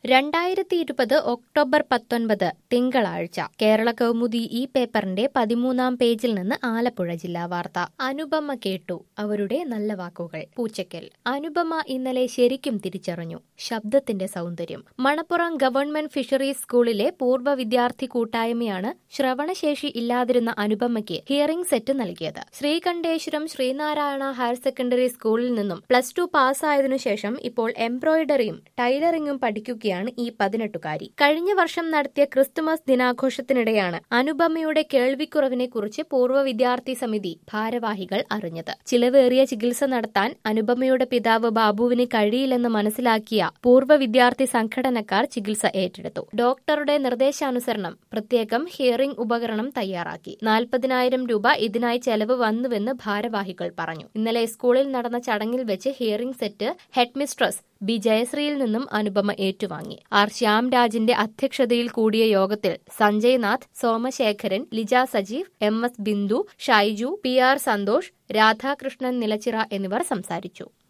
രണ്ടായിരത്തി ഇരുപത് ഒക്ടോബർ പത്തൊൻപത് തിങ്കളാഴ്ച കേരള കൗമുദി ഈ പേപ്പറിന്റെ പതിമൂന്നാം പേജിൽ നിന്ന് ആലപ്പുഴ ജില്ലാ വാർത്ത അനുപമ കേട്ടു അവരുടെ നല്ല വാക്കുകൾ പൂച്ചക്കൽ അനുപമ ഇന്നലെ ശരിക്കും തിരിച്ചറിഞ്ഞു ശബ്ദത്തിന്റെ സൗന്ദര്യം മണപ്പുറം ഗവൺമെന്റ് ഫിഷറീസ് സ്കൂളിലെ പൂർവ്വ വിദ്യാർത്ഥി കൂട്ടായ്മയാണ് ശ്രവണശേഷി ഇല്ലാതിരുന്ന അനുപമയ്ക്ക് ഹിയറിംഗ് സെറ്റ് നൽകിയത് ശ്രീകണ്ഠേശ്വരം ശ്രീനാരായണ ഹയർ സെക്കൻഡറി സ്കൂളിൽ നിന്നും പ്ലസ് ടു പാസ്സായതിനു ശേഷം ഇപ്പോൾ എംബ്രോയിഡറിയും ടൈലറിംഗും പഠിക്കുകയാണ് ഈ പതിനെട്ടുകാരി കഴിഞ്ഞ വർഷം നടത്തിയ ക്രിസ്തുമസ് ദിനാഘോഷത്തിനിടെയാണ് അനുപമയുടെ കേൾവിക്കുറവിനെ കുറിച്ച് പൂർവ്വ വിദ്യാർത്ഥി സമിതി ഭാരവാഹികൾ അറിഞ്ഞത് ചിലവേറിയ ചികിത്സ നടത്താൻ അനുപമയുടെ പിതാവ് ബാബുവിന് കഴിയില്ലെന്ന് മനസ്സിലാക്കിയ പൂർവ്വ വിദ്യാർത്ഥി സംഘടനക്കാർ ചികിത്സ ഏറ്റെടുത്തു ഡോക്ടറുടെ നിർദ്ദേശാനുസരണം പ്രത്യേകം ഹിയറിംഗ് ഉപകരണം തയ്യാറാക്കി നാൽപ്പതിനായിരം രൂപ ഇതിനായി ചെലവ് വന്നുവെന്ന് ഭാരവാഹികൾ പറഞ്ഞു ഇന്നലെ സ്കൂളിൽ നടന്ന ചടങ്ങിൽ വെച്ച് ഹിയറിംഗ് സെറ്റ് ഹെഡ്മിസ്ട്രസ് ബി ജയശ്രീയിൽ നിന്നും അനുപമ ഏറ്റുവാങ്ങി ആർ ശ്യാംരാജിന്റെ അധ്യക്ഷതയിൽ കൂടിയ യോഗത്തിൽ Sanjay Nath Somasekharan Lija Sajeev M S Bindu Shaiju P R Santhosh Radhakrishnan Nilachira എന്നിവർ സംസാരിച്ചു